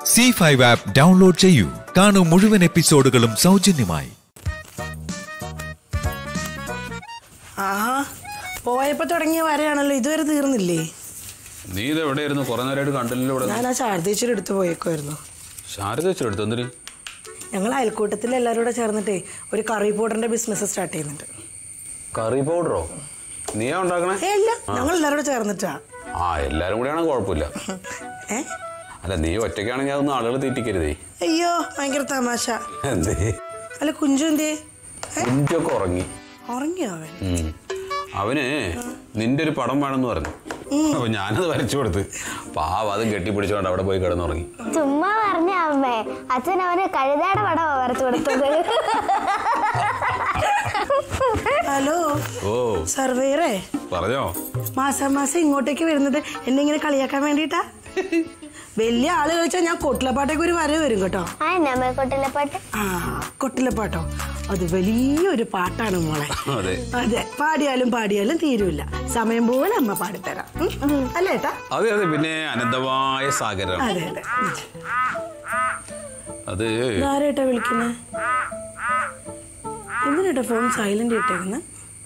C five app download ചെയ്യൂ കാണൂ മുഴുവൻ എപ്പിസോഡുകളും സൗജന്യമായി ആഹാ പോയപ്പോ തുടങ്ങിയ വരെയാണല്ലോ ഇതുവരെ തീർന്നില്ലേ നീ ഇത് എവിടെയായിരുന്നു കുറെ നേരമായിട്ട് കണ്ടില്ലല്ലോ ഇവിടെ ഞാൻ ആ ശാരദേച്ചിയുടെ അടുത്ത് പോയേക്കുമായിരുന്നു ശാരദ വെച്ചെടുത്തു എന്തിന് ഞങ്ങൾ അയൽക്കൂട്ടത്തിൽ എല്ലാവരും കൂടെ ചേർന്നിട്ടേ ഒരു കറി പൗഡറിന്റെ ബിസിനസ് സ്റ്റാർട്ട് ചെയ്യുന്നുണ്ട് കറി പൗഡറോ നീയാ ഉണ്ടാക്കണേ ഏ ഇല്ല ഞങ്ങൾ എല്ലാവരും കൂടെ ചേർന്നിട്ടാ ആ എല്ലാരും കൂടെയാണെങ്കിൽ കുഴപ്പമില്ല ഏ അല്ല നീ ഒറ്റയ്ക്കാണെങ്കിൽ അതൊന്നും ആളുകൾ തീറ്റിക്കരുതേ അയ്യോ ഭയങ്കര തമാശ എന്തേ അല്ല കുഞ്ചു എന്തേ കുഞ്ചൊക്കെ ഉറങ്ങി ഉറങ്ങിയോ അവൻ ഉം. അവന് നിന്റെ ഒരു പടം വേണമെന്ന് പറഞ്ഞു അപ്പൊ ഞാനത് വരച്ചു കൊടുത്ത് പാവ അതും കെട്ടിപ്പിടിച്ചോണ്ട് അവിടെ പോയി കിടന്നുറങ്ങി ചുമ്മാ പറഞ്ഞ അമ്മേ അച്ഛൻ അവന് കഴുതയുടെ പടമാ വരച്ചു കൊടുത്തത് ഹലോ ഓ സർവേറേ പറഞ്ഞോ മാസം മാസം ഇങ്ങോട്ടേക്ക് വരുന്നത് എന്നെ ഇങ്ങനെ കളിയാക്കാൻ വേണ്ടിട്ടാ വലിയ ആള് കളിച്ചാൽ ഞാൻ കൊട്ടിലപ്പാട്ടേക്ക് ഒരു വരവ് വരും കേട്ടോ ആ എന്നാ അമ്മക്കൊട്ടിലെ പാട്ട് ആ കൊട്ടിലപ്പാട്ടോ അത് വലിയൊരു പാട്ടാണ് മോളെ അതെ അതെ പാടിയാലും പാടിയാലും തീരൂല സമയം പോലെ അമ്മ പാടിത്തരാം ഉം, ഉം. അല്ലേ ഏട്ടാ അതെ അതെ പിന്നെ അനന്തമായ സാഗരം അതെ അതെ അത് ആരേട്ടാ വിളിക്കുന്നത് എന്തിനാ ഫോൺ സൈലന്റ് ഇട്ടേക്കുന്നത്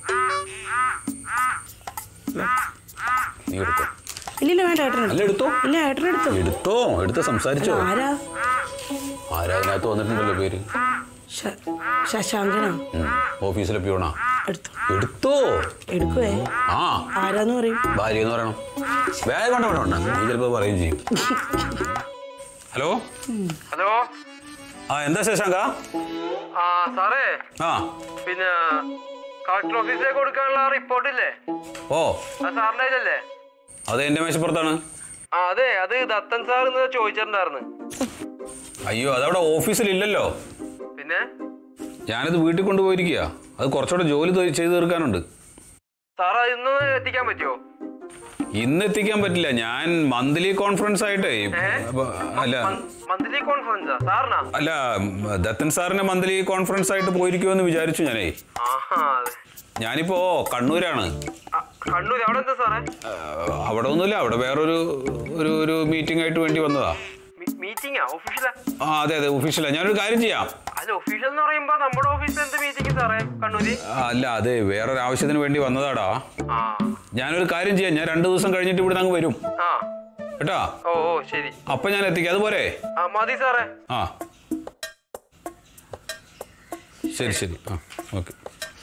നീ എടുത്തോ ഇല്ലില്ല വേണ്ട ഏട്ടൻ അല്ല എടുത്തോ ഇല്ല ഏട്ടൻ എടുത്തു എടുത്തോ എടുത്ത് സംസാരിച്ചോ ആരാ ആരാ അതിനകത്ത് വന്നിട്ടുണ്ടല്ലോ പേര് ശ- ശശാങ്കനോ ഉം. ഓഫീസിലെ പിയോണാ എടുത്തു എടുത്തോ എടുക്കുവേ ആ ആരാന്ന് പറയും ഭാര്യ എന്ന് പറയണം വേഗം വേണ്ട വേണ്ട വേണ്ട നീ ചിലപ്പോ പറയുകയും ചെയ്യും ഹലോ ഹലോ ആ എന്താ ശശാങ്ക ആ സാറേ ആ പിന്നെ കളക്ടർ ഓഫീസിലേക്ക് കൊടുക്കാനുള്ള റിപ്പോർട്ട് ഇല്ലേ ഓ അത് സാറിന്റെ കയ്യിലല്ലേ അത് എന്റെ മേശപ്പുറത്താണ് ആ അതെ അത് ദത്തൻ സാർ ഇന്ന് ചോദിച്ചിട്ടുണ്ടായിരുന്നു അയ്യോ അതവിടെ ഓഫീസിലില്ലല്ലോ പിന്നെ ഞാനത് വീട്ടിൽ കൊണ്ടുപോയിരിക്കുക അത് കുറച്ചുകൂടെ ജോലി ത- ചെയ്ത് തീർക്കാനുണ്ട് സാർ അത് ഇന്ന് എത്തിക്കാൻ പറ്റുമോ ഇന്ന് എത്തിക്കാൻ പറ്റില്ല ഞാൻ മന്ത്ലി കോൺഫറൻസ് ആയിട്ടേ അപ്പൊ- അല്ല മന്ത്ലി കോൺഫറൻസാ സാറിനാ അല്ല ദത്തൻ സാറിന്റെ മന്ത്ലി കോൺഫറൻസ് ആയിട്ട് പോയിരിക്കുമെന്ന് വിചാരിച്ചു ഞാനേ ആഹാ അതെ ഞാനിപ്പോ കണ്ണൂരാണ് ആ, കണ്ണൂർ അവിടെ എന്താ സാറേ ആ, അവിടെ ഒന്നുമില്ല അവിടെ വേറൊരു ഒരു ഒരു മീറ്റിംഗ് ആയിട്ട് വേണ്ടി വന്നതാ മീറ്റിംഗാ ഓഫീഷ്യലാ ആ അതെ അതെ ഒഫീഷ്യലാ ഞാനൊരു കാര്യം ചെയ്യാം അല്ല ഒഫീഷ്യൽ എന്ന് പറയുമ്പോ നമ്മുടെ ഓഫീസിൽ എന്ത് മീറ്റിംഗ് സാറേ കണ്ണൂര് ആ, അല്ല അതെ വേറൊരു ആവശ്യത്തിന് വേണ്ടി വന്നതാടാ ആ ഞാനൊരു കാര്യം ചെയ്യാം ഞാൻ രണ്ടു ദിവസം കഴിഞ്ഞിട്ട് ഇവിടെ അങ്ങ് വരും ആ കേട്ടാ ഓ ഓ ശരി അപ്പൊ ഞാൻ എത്തിക്കാം അതുപോലെ ആ മതി സാറേ ആ ശരി ശരി ആ ഓക്കെ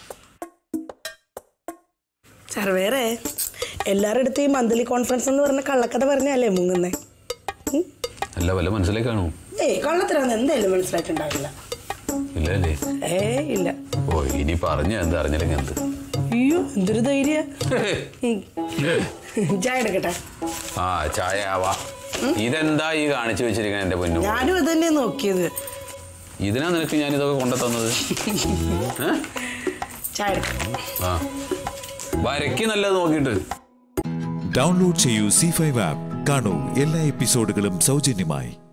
സർവേറെ എല്ലാവരുടെ അടുത്തും ഈ മന്ത്ലി കോൺഫറൻസ് എന്ന് പറഞ്ഞ കള്ളക്കഥ പറഞ്ഞല്ലേ മുങ്ങുന്നേ അല്ല വല്ല മനസ്സിലേക്ക് കാണൂ ഏയ് കള്ളത്തരാന്ന് എന്തായാലും മനസ്സിലായിട്ടുണ്ടാവില്ല ഇല്ല അല്ലേ ഏ ഇല്ല ഓ ഇനി പറഞ്ഞ എന്താ അറിഞ്ഞില്ലെങ്കിൽ എന്ത് അയ്യോ എന്തൊരു ധൈര്യ ചായ എടുക്കട്ടെ ആ ചായ ആവാ ഇതെന്താ ഈ കാണിച്ചു വെച്ചിരിക്കണ എന്റെ പൊന്നു ഞാനും ഇത് തന്നെ നോക്കിയത് ഇതിനാ നിനക്ക് ഞാൻ ഇതൊക്കെ കൊണ്ടു തന്നത് ഏ? ചായ എടുക്കാം ആ വരയ്ക്ക് നല്ലത് നോക്കിയിട്ട് ഡൗൺലോഡ് ചെയ്യൂ സി ഫൈവ് ആപ്പ് കാണൂ എല്ലാ എപ്പിസോഡുകളും സൗജന്യമായി